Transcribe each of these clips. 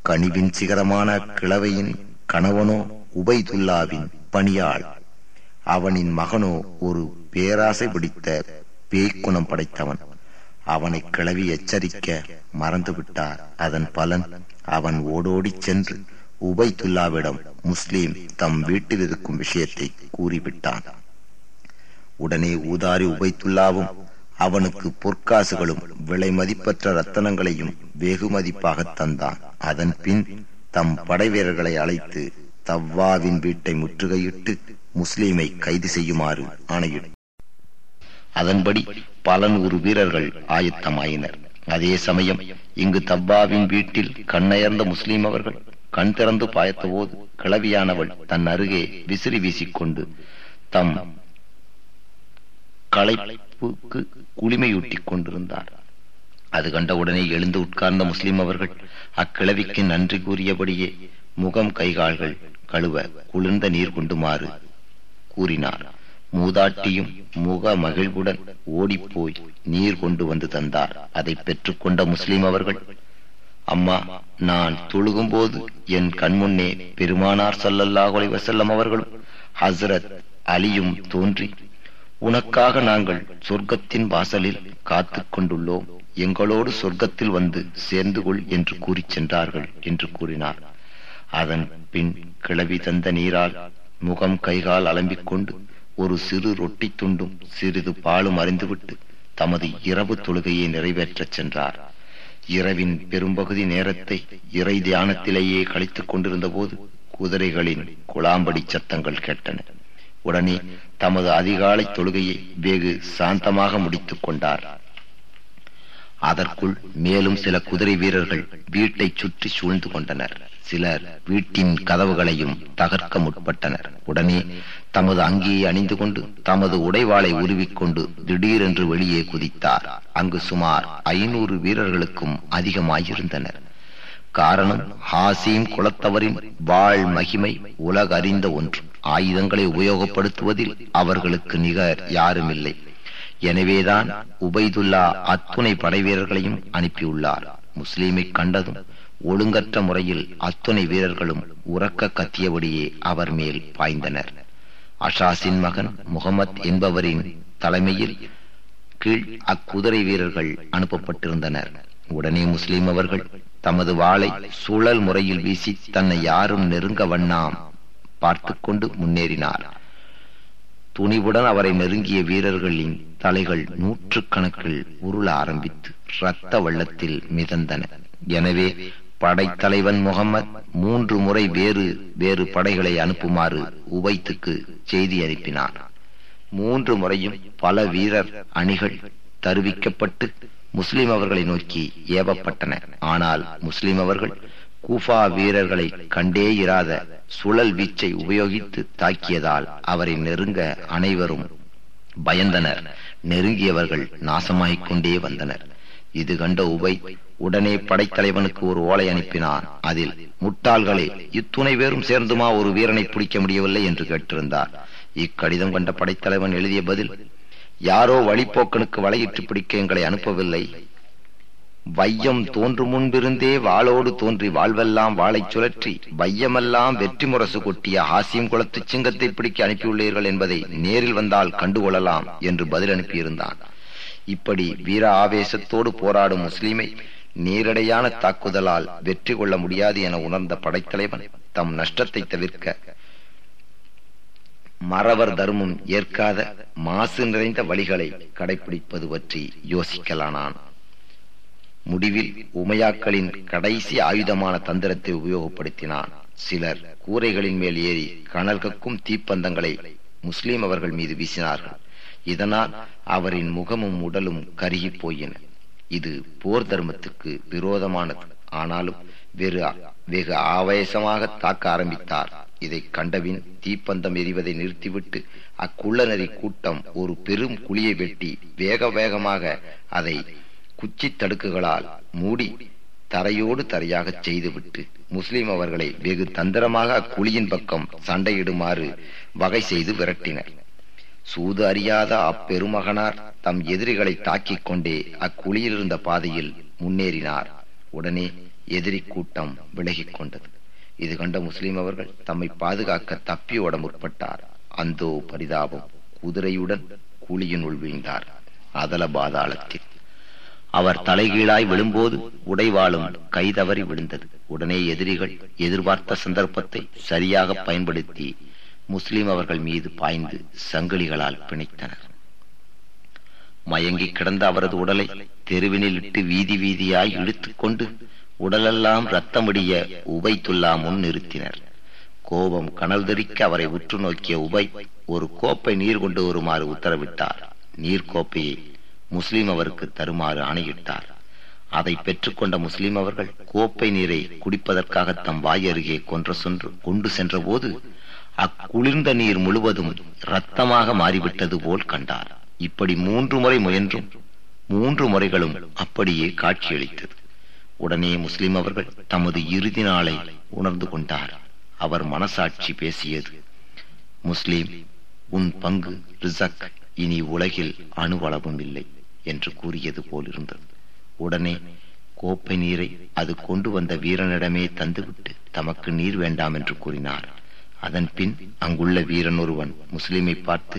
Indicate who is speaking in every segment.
Speaker 1: கனிவின் சிகரமான கிழவையின் கணவனோ உபைதுல்லாவின் பணியாள் அவனின் மகனோ ஒரு பேராசை பிடித்த பேய்க்குணம் படைத்தவன் அவனை கிளவி எச்சரிக்க மறந்துவிட்டார் அதன் பலன் அவன் ஓடோடிச் சென்று உபைதுல்லாவிடம் முஸ்லீம் தம் வீட்டில் இருக்கும் விஷயத்தை கூறிவிட்டான் உடனே ஊதாரி உபைத்துல்லாவும் அவனுக்கு பொற்காசுகளும் விலை மதிப்பற்ற ரத்தனங்களையும் வெகு மதிப்பாக தந்தான் அதன் பின் தம் படைவீரர்களை அழைத்து தவ்வாவின் வீட்டை முற்றுகையிட்டு முஸ்லீமை கைது செய்யுமாறு ஆணையிட்டார் அதன்படி பல நூறு வீரர்கள் ஆயத்தமாயினர் அதே சமயம் இங்கு தவ்வாவின் வீட்டில் கண்ணயர்ந்த முஸ்லீம் அவர்கள் கண் திறந்து பாய்த்தபோது கிளவியானவள் தன் அருகே விசிறி வீசிக்கொண்டு தம் களைப்புக்கு குளிமையூட்டிக் கொண்டிருந்தார் அது கண்டவுடனே எழுந்து உட்கார்ந்த முஸ்லிம் அவர்கள் அக்கிழவிக்கு நன்றி கூறியபடியே முகம் கைகால்கள் கழுவ குளிர்ந்த நீர் கொண்டுமாறு கூறினார் மூதாட்டியும் முக மகிழ்வுடன் ஓடிப்போய் நீர் கொண்டு வந்து தந்தார் அதை பெற்றுக்கொண்ட முஸ்லிம் அவர்கள் அம்மா நான் தொழுகும்போது என் கண்முன்னே பெருமானார் ஸல்லல்லாஹு அலைஹி வஸல்லம் அவர்களும் ஹஸ்ரத் அலியும் தோன்றி உனக்காக நாங்கள் சொர்க்கத்தின் வாசலில் காத்துக் கொண்டுள்ளோம் எங்களோடு சொர்க்கத்தில் வந்து சேர்ந்து கொள் என்று கூறிச் சென்றார்கள் என்று கூறினார் அதன் பின் கிளவி தந்த நீரால் முகம் கைகால் அலம்பிக் கொண்டு ஒரு சிறு ரொட்டி துண்டும் சிறிது பாலும் அறிந்துவிட்டு தமது இரவு தொழுகையை நிறைவேற்றச் சென்றார் இரவின் பெரும்பகுதி நேரத்தை இறை தியானத்திலேயே கழித்துக் கொண்டிருந்த போது குதிரைகளின் குழாம்படி சத்தங்கள் கேட்டன உடனே தமது அதிகாலை தொழுகையை வெகு சாந்தமாக முடித்துக் கொண்டார் அதற்குள் மேலும் சில குதிரை வீரர்கள் வீட்டை சுற்றி சூழ்ந்து கொண்டனர் சிலர் வீட்டின் கதவுகளையும் தகர்க்க முற்பட்டனர் உடனே தமது அங்கியை அணிந்து கொண்டு தமது உடைவாளை உருவிக்கொண்டு திடீரென்று வெளியே குதித்தார் அங்கு சுமார் ஐநூறு வீரர்களுக்கும் அதிகமாயிருந்தனர் காரணம் ஹாசீம் குலத்தவரின் வாழ் மகிமை உலக அறிந்த ஒன்று ஆயுதங்களை உபயோகப்படுத்துவதில் அவர்களுக்கு நிகர் யாருமில்லை எனவேதான் உபைதுல்லா அத்துணை படைவீரர்களையும் அனுப்பியுள்ளார் முஸ்லீமை கண்டதும் ஒழுங்கற்ற முறையில் அத்துணை வீரர்களும் உறக்க கத்தியபடியே அவர் மேல் பாய்ந்தனர் அஷாசின் மகன் முகமத் என்பவரின் தலைமையில் கீழ் அக்குதிரை வீரர்கள் அனுப்பப்பட்டிருந்தனர் உடனே முஸ்லிம் அவர்கள் தமது வாளை சுழல் முறையில் வீசி தன்னை யாரும் நெருங்க வண்ணாம் பார்த்து கொண்டு முன்னேறினார் துணிவுடன் அவரை நெருங்கிய வீரர்களின் தலைகள் நூற்று கணக்கில் உருள ஆரம்பித்து இரத்த வெள்ளத்தில் மிதந்தன எனவே படைத்தலைவன் முகமது மூன்று முறை வேறு வேறு படைகளை அனுப்புமாறு உபைத்துக்கு செய்தி அனுப்பினார் மூன்று முறையும் பல வீரர் அணிகள் தருவிக்கப்பட்டு முஸ்லிம் அவர்களை நோக்கி ஏவப்பட்டன ஆனால் முஸ்லிம் அவர்கள் கூஃபா வீரர்களை கண்டே இராத சுழல் வீச்சை உபயோகித்து தாக்கியதால் அவரை நெருங்க அனைவரும் பயந்தனர் நெருங்கியவர்கள் நாசமாகிக் கொண்டே வந்தனர் இது கண்ட உபை உடனே படைத்தலைவனுக்கு ஒரு ஓலை அனுப்பினான் அதில் முட்டாள்களே இத்துணை பேரும் சேர்ந்துமா ஒரு வீரனை பிடிக்க முடியவில்லை என்று கேட்டிருந்தார் இக்கடிதம் கண்ட படைத்தலைவன் எழுதிய பதில் யாரோ வழிப்போக்கனுக்கு வலையிட்டு பிடிக்க எங்களை அனுப்பவில்லை வையம் தோன்று முன்பிருந்தே வாளோடு தோன்றி வாழ்வெல்லாம் வாளைச் சுழற்றி வையமெல்லாம் வெற்றி முரசு கொட்டிய ஹாசியம் குளத்து சிங்கத்தை பிடிக்க அனுப்பியுள்ளீர்கள் என்பதை நேரில் வந்தால் கண்டுகொள்ளலாம் என்று பதில் அனுப்பியிருந்தான் இப்படி வீர ஆவேசத்தோடு போராடும் முஸ்லிமை நேரடியான தாக்குதலால் வெற்றி கொள்ள முடியாது என உணர்ந்த படைத்தலைவன் தம் நஷ்டத்தை தவிர்க்க மறவர் தர்மம் ஏற்காத மாசு நிறைந்த வழிகளை கடைபிடிப்பது பற்றி யோசிக்கலானான் முடிவில் உமையாக்களின் கடைசி ஆயுதமான தந்திரத்தை உபயோகப்படுத்தினான் சிலர் கூரைகளின் மேல் ஏறி கனல் கக்கும் தீப்பந்தங்களை முஸ்லிம் அவர்கள் மீது வீசினார்கள் இதனால் அவரின் முகமும் உடலும் கருகி போயின இது போர் தர்மத்துக்கு விரோதமானது ஆனாலும் வெறு வெகு ஆவேசமாக தாக்க ஆரம்பித்தார் இதை கண்டபின் தீப்பந்தம் எரிவதை நிறுத்திவிட்டு அக்குள்ளநரி கூட்டம் ஒரு பெரும் குழியை வெட்டி வேக வேகமாக அதை குச்சி தடுக்குகளால் மூடி தரையோடு தரையாகச் செய்துவிட்டு முஸ்லிம் அவர்களை வெகு தந்திரமாக அக்குழியின் பக்கம் சண்டையிடுமாறு வகை செய்து விரட்டினர் சூது அறியாத அப்பெருமகனார் தம் எதிரிகளை தாக்கிக் கொண்டே அக்குழியில் இருந்த பாதையில் முன்னேறினார் உடனே எதிரி கூட்டம் விலகிக் கொண்டது இது கண்ட முஸ்லிம் அவர்கள் தம்மை பாதுகாக்க தப்பி ஓட முற்பட்டார் அந்தோ பரிதாபம் குதிரையுடன் கூலியினுள் வீழ்ந்தார் அதல பாதாளத்தில் அவர் தலைகீழாய் விழும்போது உடைவாளும் கைதவறி விழுந்தது உடனே எதிரிகள் எதிர்பார்த்த சந்தர்ப்பத்தை சரியாக பயன்படுத்தி முஸ்லிம் அவர்கள் மீது பாய்ந்து சங்கிலிகளால் பிணைத்தனர் மயங்கி கிடந்த அவரது உடலை தெருவினில் இட்டு வீதி வீதியாய் இழுத்துக் கொண்டு உடலெல்லாம் ரத்தம் வடிய உபைத்துல்லா முன் நிறுத்தினர் கோபம் கனல் தெறிக்க அவரை உற்று நோக்கிய உபை ஒரு கோப்பை நீர் கொண்டு வருமாறு உத்தரவிட்டார் நீர் கோப்பையை முஸ்லிம் அவருக்கு தருமாறு ஆணையிட்டார் அதை பெற்றுக்கொண்ட முஸ்லிம் அவர்கள் கோப்பை நீரை குடிப்பதற்காக தம் வாய் அருகே கொன்ற சென்று கொண்டு சென்ற போது அக்குளிர்ந்த நீர் முழுவதும் இரத்தமாக மாறிவிட்டது போல் கண்டார் இப்படி மூன்று முறை முயன்றும் மூன்று முறைகளும் அப்படியே காட்சியளித்தது உடனே முஸ்லிம் அவர்கள் தமது இறுதி நாளை உணர்ந்து கொண்டார் அவர் மனசாட்சி பேசியது முஸ்லிம் உன் பங்கு ரிசக் இனி உலகில் அணுவளவும் இல்லை என்று கூறியது போல் இருந்தது உடனே கோப்பை நீரை அது கொண்டு வந்த வீரனிடமே தந்துவிட்டு தமக்கு நீர் வேண்டாம் என்று கூறினார் அதன் பின் அங்குள்ள வீரன் ஒருவன் முஸ்லிமை பார்த்து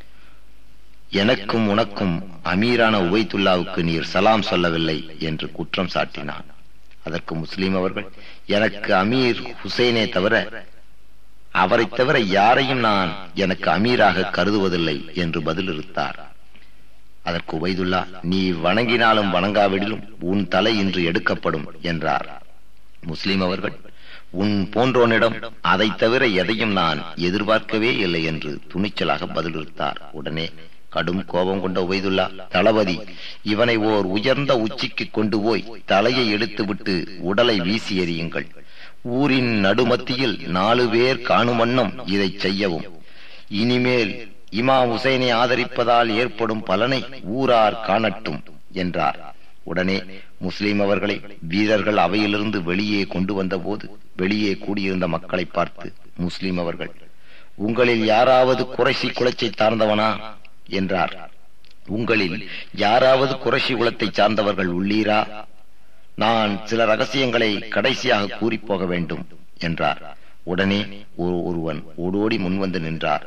Speaker 1: எனக்கும் உனக்கும் அமீரான உபைத்துல்லாவுக்கு நீர் சலாம் சொல்லவில்லை என்று குற்றம் சாட்டினான் அதற்கு முஸ்லிம் அவர்கள் எனக்கு அமீர் ஹுசைனே தவிர அவரை தவிர யாரையும் நான் எனக்கு அமீராக கருதுவதில்லை என்று பதிலிருத்தார் அதற்கு உபைதுல்லா நீ வணங்கினாலும் வணங்காவிடிலும் உன் தலை இன்று எடுக்கப்படும் என்றார் முஸ்லிம் அவர்கள் உன் போன்றோனிடம் அதை தவிர எதையும் நான் எதிர்பார்க்கவே இல்லை என்று துணிச்சலாக பதிலிருத்தார் உடனே கடும் கோபம் கொண்ட உபைதுல்லா தளபதி இவனை ஓர் உயர்ந்த உச்சிக்கு கொண்டு போய் தலையை எடுத்துவிட்டு உடலை வீசி எறியுங்கள் ஊரின் நடுமத்தியில் நாலு பேர் காணும் வண்ணம் இதை செய்யவும் இனிமேல் இமாம் ஹுசைனை ஆதரிப்பதால் ஏற்படும் பலனை ஊரார் காணட்டும் என்றார் உடனே முஸ்லிம் அவர்களை வீரர்கள் அவையிலிருந்து வெளியே கொண்டு வந்தபோது வெளியே கூடியிருந்த மக்களை பார்த்து முஸ்லிம் அவர்கள் உங்களில் யாராவது குறைசி குலச்சை சார்ந்தவனா என்றார் உங்களில் யாராவது குறைசி குலத்தை சார்ந்தவர்கள் உள்ளீரா நான் சில ரகசியங்களை கடைசியாக கூறி போக வேண்டும் என்றார் உடனே ஒருவன் ஓடோடி முன்வந்து நின்றார்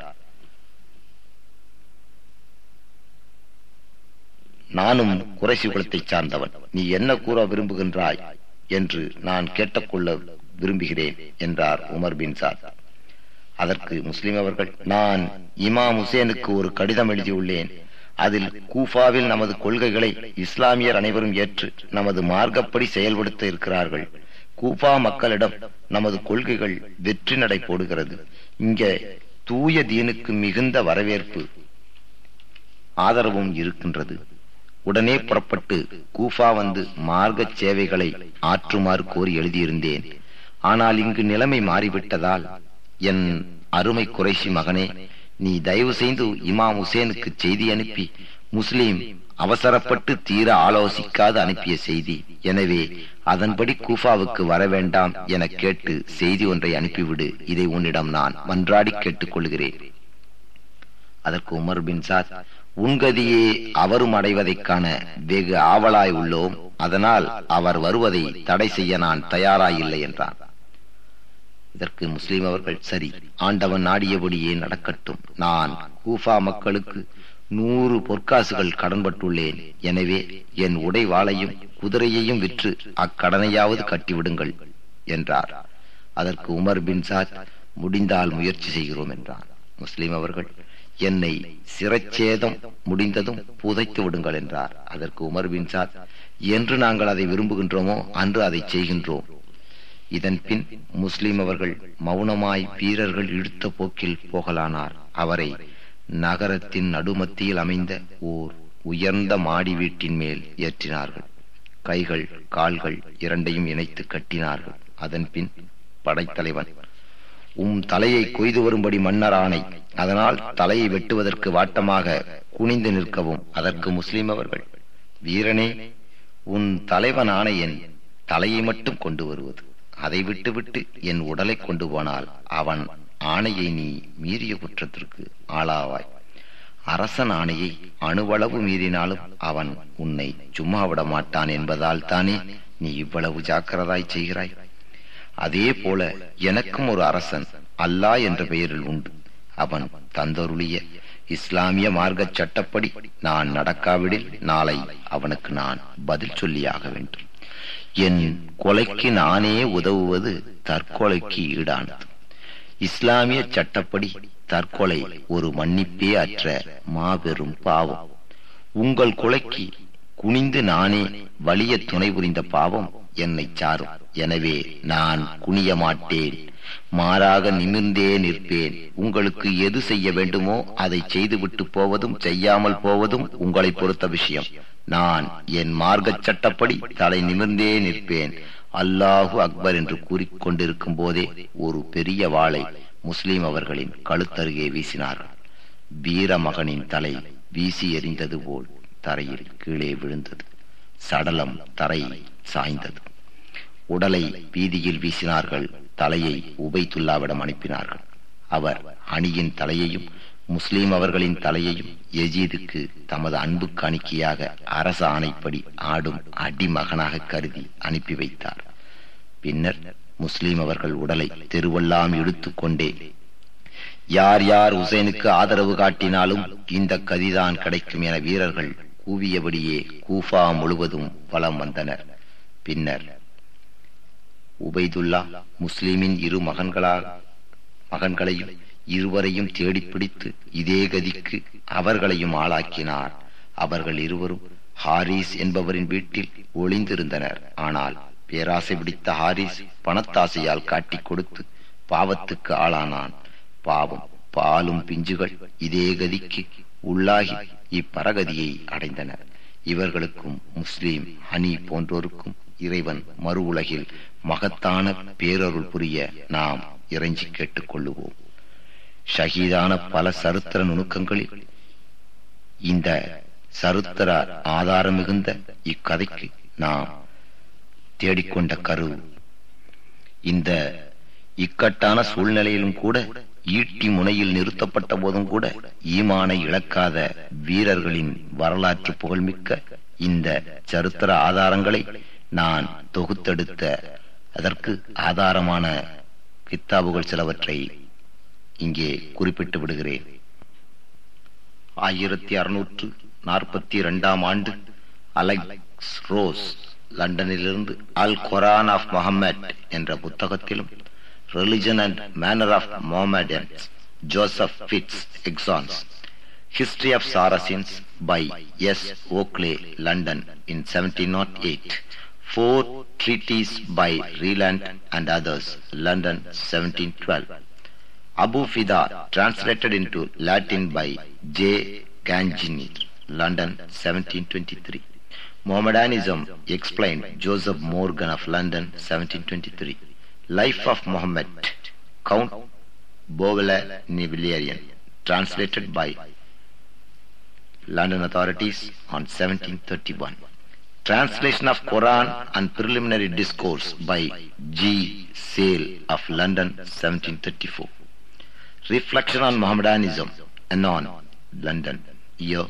Speaker 1: நானும் குறைசி குலத்தை சார்ந்தவன் நீ என்ன கூற விரும்புகின்றாய் என்று நான் கேட்டுக்கொள்ள விரும்புகிறேன் என்றார் உமர் பின் சாத் அதற்கு முஸ்லிம் அவர்கள் நான் இமாம் ஹுசேனுக்கு ஒரு கடிதம் எழுதியுள்ளேன் அதில் கூஃபாவில் நமது கொள்கைகளை இஸ்லாமியர் அனைவரும் ஏற்று நமது மார்க்கப்படி செயல்படுத்த இருக்கிறார்கள் கூஃபா மக்களிடம் நமது கொள்கைகள் வெற்றி நடை போடுகிறது இங்க தூய தீனுக்கு மிகுந்த வரவேற்பு ஆதரவும் இருக்கின்றது உடனே புறப்பட்டு கூஃபா வந்து மார்க்க சேவைகளை ஆற்றுமாறு கோரி எழுதியிருந்தேன் ஆனால் இங்கு நிலைமை மாறிவிட்டதால் என் அருமை குறைசி மகனே நீ தயவு செய்து இமாம் ஹுசேனுக்கு செய்தி அனுப்பி முஸ்லீம் அவசரப்பட்டு தீர ஆலோசிக்காது அனுப்பிய செய்தி எனவே அதன்படி கூஃபாவுக்கு வர வேண்டாம் என கேட்டு செய்தி ஒன்றை அனுப்பிவிடு இதை உன்னிடம் நான் மன்றாடி கேட்டுக் கொள்கிறேன் அதற்கு உமர் பின் சாத் உன்கதியே அவரும் அடைவதைக் காண வெகு ஆவலாய் உள்ளோம் அதனால் அவர் வருவதை தடை செய்ய நான் தயாராயில்லை என்றான் இதற்கு முஸ்லிம் அவர்கள் சரி ஆண்டவன் நாடியபடியே நடக்கட்டும் நான் கூஃபா மக்களுக்கு நூறு பொற்காசுகள் கடன்பட்டுள்ளேன் எனவே என் உடை வாளையும் குதிரையையும் விற்று அக்கடனையாவது கட்டிவிடுங்கள் என்றார் அதற்கு உமர் பின் சாத் முடிந்தால் முயற்சி செய்கிறோம் என்றான் முஸ்லிம் அவர்கள் என்னை சிரச்சேதம் முடிந்ததும் புதைத்து விடுங்கள் என்றார் அதற்கு உமர் பின் சாத் என்று நாங்கள் அதை விரும்புகின்றோமோ அன்று அதை செய்கின்றோம் இதன் பின் முஸ்லிம் அவர்கள் மௌனமாய் வீரர்கள் இழுத்த போக்கில் போகலானார் அவரை நகரத்தின் நடுமத்தியில் அமைந்த ஓர் உயர்ந்த மாடி வீட்டின் மேல் ஏற்றினார்கள் கைகள் கால்கள் இரண்டையும் இணைத்து கட்டினார்கள் அதன் பின் படைத்தலைவன் உம் தலையை கொய்து வரும்படி மன்னர் ஆணை அதனால் தலையை வெட்டுவதற்கு வாட்டமாக குனிந்து நிற்கவும் அதற்கு முஸ்லிம் அவர்கள் வீரனே உன் தலைவன் ஆணை என் தலையை மட்டும் கொண்டு வருவது அதை விட்டுவிட்டு என் உடலை கொண்டு போனால் அவன் ஆணையை நீ மீறிய குற்றத்திற்கு ஆளாவாய் அரசன் ஆணையை அணுவளவு மீறினாலும் அவன் உன்னை சும்மா விட மாட்டான் என்பதால் தானே நீ இவ்வளவு ஜாக்கிரதாய் செய்கிறாய் அதே போல எனக்கும் ஒரு அரசன் அல்லாஹ் என்ற பெயரில் உண்டு அவன் தந்தருளிய இஸ்லாமிய மார்க்க சட்டப்படி நான் நடக்காவிடில் நாளை அவனுக்கு நான் பதில் சொல்லியாக வேண்டும் என் கொலைக்கு நானே உதவுவது தற்கொலைக்கு ஈடானது இஸ்லாமிய சட்டப்படி தற்கொலை ஒரு மன்னிப்பே அற்ற மாபெரும் பாவம் உங்கள் கொலைக்கு குனிந்து நானே வலிய துணை புரிந்த பாவம் என்னை சாரும் எனவே நான் குனிய மாட்டேன் மாறாக நிமிர்ந்தே நிற்பேன் உங்களுக்கு எது செய்ய வேண்டுமோ அதை செய்துவிட்டு போவதும் செய்யாமல் போவதும் உங்களை பொறுத்த விஷயம் நான் என் மார்க்க சட்டப்படி தலை நிமிர்ந்தே நிற்பேன் அல்லாஹு அக்பர் என்று கூறிக்கொண்டிருக்கும் போதே ஒரு பெரிய வாளை முஸ்லிம் அவர்களின் கழுத்தருகே வீசினார்கள் வீர மகனின் தலை வீசி எறிந்தது போல் தரையில் கீழே விழுந்தது சடலம் தரை சாய்ந்தது உடலை வீதியில் வீசினார்கள் தலையை உபைத்துல்லாவிடம் அனுப்பினார்கள் அவர் அணியின் தலையையும் முஸ்லீம் அவர்களின் தலையையும் எஜீதுக்கு தமது அன்பு காணிக்கையாக அரச ஆணைப்படி ஆடும் அடிமகனாக கருதி அனுப்பி வைத்தார் பின்னர் முஸ்லீம் அவர்கள் உடலை தெருவெல்லாம் இழுத்துக் கொண்டே யார் யார் உசேனுக்கு ஆதரவு காட்டினாலும் இந்த கதிதான் கிடைக்கும் என வீரர்கள் கூவியபடியே கூஃபா முழுவதும் வலம் வந்தனர் பின்னர் உபைதுல்லா முஸ்லிமின் இரு மகன்களா மகன்களையும் இருவரையும் தேடிப் பிடித்து இதே கதிக்கு அவர்களையும் ஆளாக்கினார் அவர்கள் இருவரும் ஹாரிஸ் என்பவரின் வீட்டில் ஒளிந்திருந்தனர் ஆனால் பேராசை பிடித்த ஹாரிஸ் பணத்தாசையால் காட்டிக் கொடுத்து பாவத்துக்கு ஆளானான் பாவம் பாலும் பிஞ்சுகள் இதே கதிக்கு உள்ளாகி இப்பரகதியை அடைந்தனர் இவர்களுக்கும் முஸ்லீம் ஹனி போன்றோருக்கும் இறைவன் மறு உலகில் மகத்தான பேரருள் புரிய நாம் இறைஞ்சி கேட்டுக் கொள்ளுவோம் ஷஹீதான பல சரித்திர நுணுக்கங்களில் இந்த சரித்திர ஆதாரம் மிகுந்த இக்கதைக்கு நாம் தேடிக்கொண்ட கரு இந்த இக்கட்டான சூழ்நிலையிலும் கூட ஈட்டி முனையில் நிறுத்தப்பட்ட போதும் கூட ஈமானை இழக்காத வீரர்களின் வரலாற்று புகழ்மிக்க இந்த சரித்திர ஆதாரங்களை நான் தொகுத்தெடுத்த அதற்கு ஆதாரமான கித்தாபுகள் சிலவற்றை இங்கே குறிப்பிட்டு விடுகிறேன் ஆயிரத்தி அறுநூற்று நாற்பத்தி இரண்டாம் ஆண்டு அலெக்ஸ் ரோஸ் லண்டனிலிருந்து அல் கொரான் ஆஃப் முகமட் என்ற புத்தகத்திலும் religion and manner of Mohammedans Joseph Pitts எக்ஸான்ஸ் history of Saracens by S Ockley London in seventeen nought eight four treatise by Reland and others London seventeen twelve Abu Fida translated into Latin by J. Gangini, London 1723. Mohammedanism explained Joseph Morgan of London 1723. Life of Muhammad, Count Beauvais Nivelian, translated by London authorities on 1731. Translation of Quran and Preliminary Discourse by G. Sale of London 1734. Reflection on Mohammedanism, Anon, London, year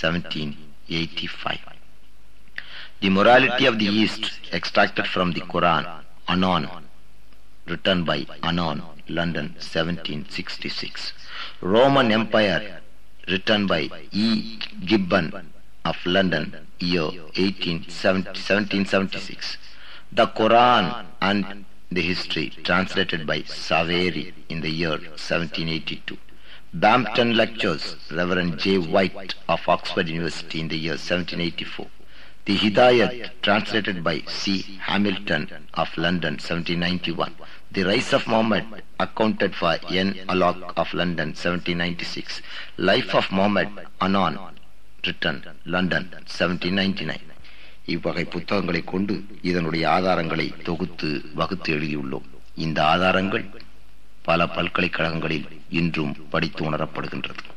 Speaker 1: 1785. The Morality of the East, extracted from the Quran, Anon, written by Anon, London, 1766. Roman Empire, written by E. Gibbon of London, year 1776. The Quran and the History, translated by Saveri in the year 1782. Bampton Lectures, Reverend J. White of Oxford University in the year 1784. The Hidayat, translated by C. Hamilton of London, 1791. The Rise of Muhammad, accounted for N. Alloc of London, 1796. Life of Muhammad, Anon, written London, 1799. இவ்வகை புத்தகங்களை கொண்டு இதனுடைய ஆதாரங்களை தொகுத்து வகுத்து எழுதியுள்ளோம் இந்த ஆதாரங்கள் பல பல்கலைக்கழகங்களில் இன்றும் படித்து உணரப்படுகின்றது